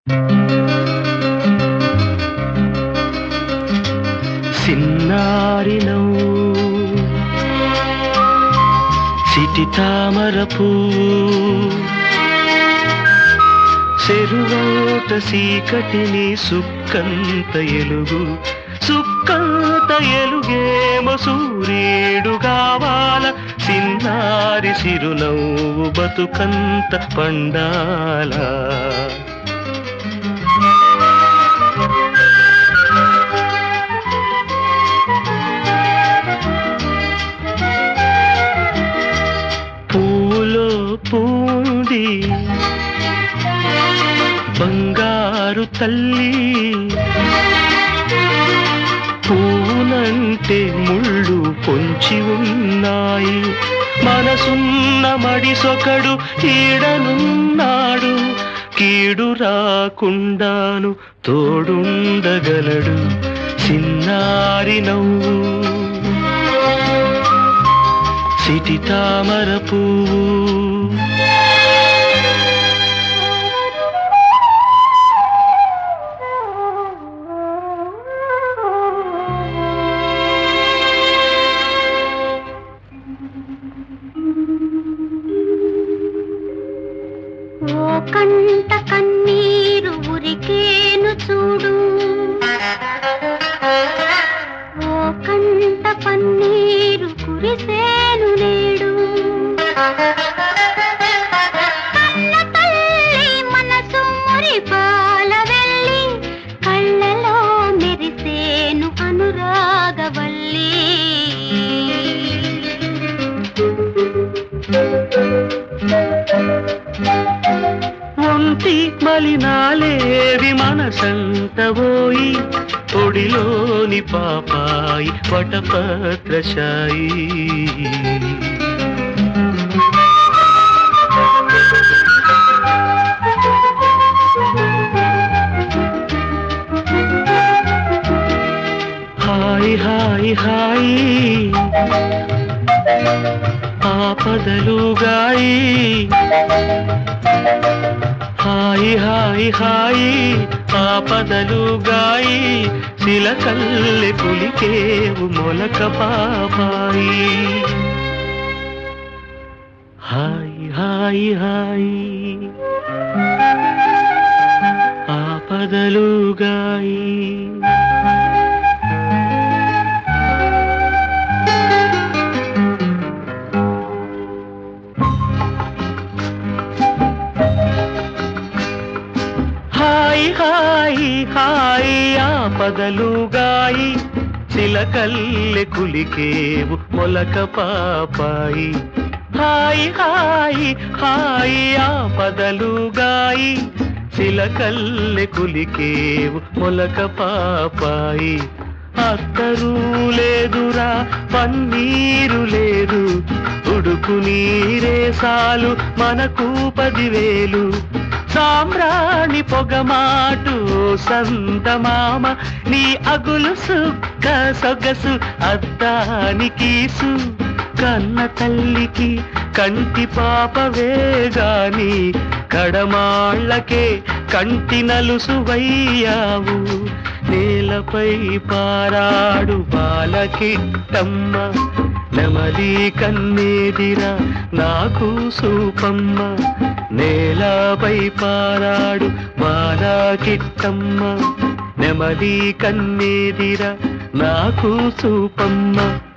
సిన్నారి నవ్వు సిటి తామరపు చెరువోట సీకటిని సుక్కంత ఎలుగు సుక్కంత ఎలుగేమో సూర్యుడు కావాల సిన్నారి సిరునవ్వు బతుకంత పండాలా పూలో పూంది బంగారు తల్లి పూనంటే ముళ్ళు పొంచి ఉన్నాయి మనసున్న మడిసొకడు ఈడనున్నాడు కీడు రాకుండాను తోడుండగలడు చిన్నారి నవ్వు సిటి తామర పువ్వు ఓ కంట కన్నీరు ఉరికేను చూడు ఓ కంట పన్నీరు కురిసేను నేడు కన్న తల్లి మనసు మురిపాల వెళ్ళి కళ్ళలో మెరిసేను అనురాగవల్లి ఒంటి మలినాలేవి మనసంత పోయి తొడిలోని పాపాయి వటపత్రశాయి హాయ్ హాయ్ హాయ్ ఆపదలుగాయి హాయి హాయి హాయి ఆపదలుగాయి శిలకల్లె పులికేవు మొలక పాపాయి హాయి హాయి హాయి ఆపదలుగాయి హాయి హాయి హాయి ఆపదలుగాయి చిలకల్లె కులికేవు మొలక పాపాయి హాయి హాయి హాయి ఆపదలుగాయి చిలకల్లె కులికేవు మొలక పాపాయి అత్తరు లేదురా పన్నీరు లేదు ఉడుకు నీరే సాలు మనకు పదివేలు సామ్రాణి పొగమాటు సంతమామ నీ అగులు సుక్క సొగసు అద్దానికీసు కన్న తల్లికి కంటి పాపవే గాని కడమాళ్ళకే కంటి నలుసు వయ్యావు నేలపై పారాడు బాలకిట్టమ్మ నెమలి కన్నేదిరా నాకు సూపమ్మ నేలపై పారాడు బాలకిట్టమ్మ నెమలి కన్నేదిరా నాకు సూపమ్మ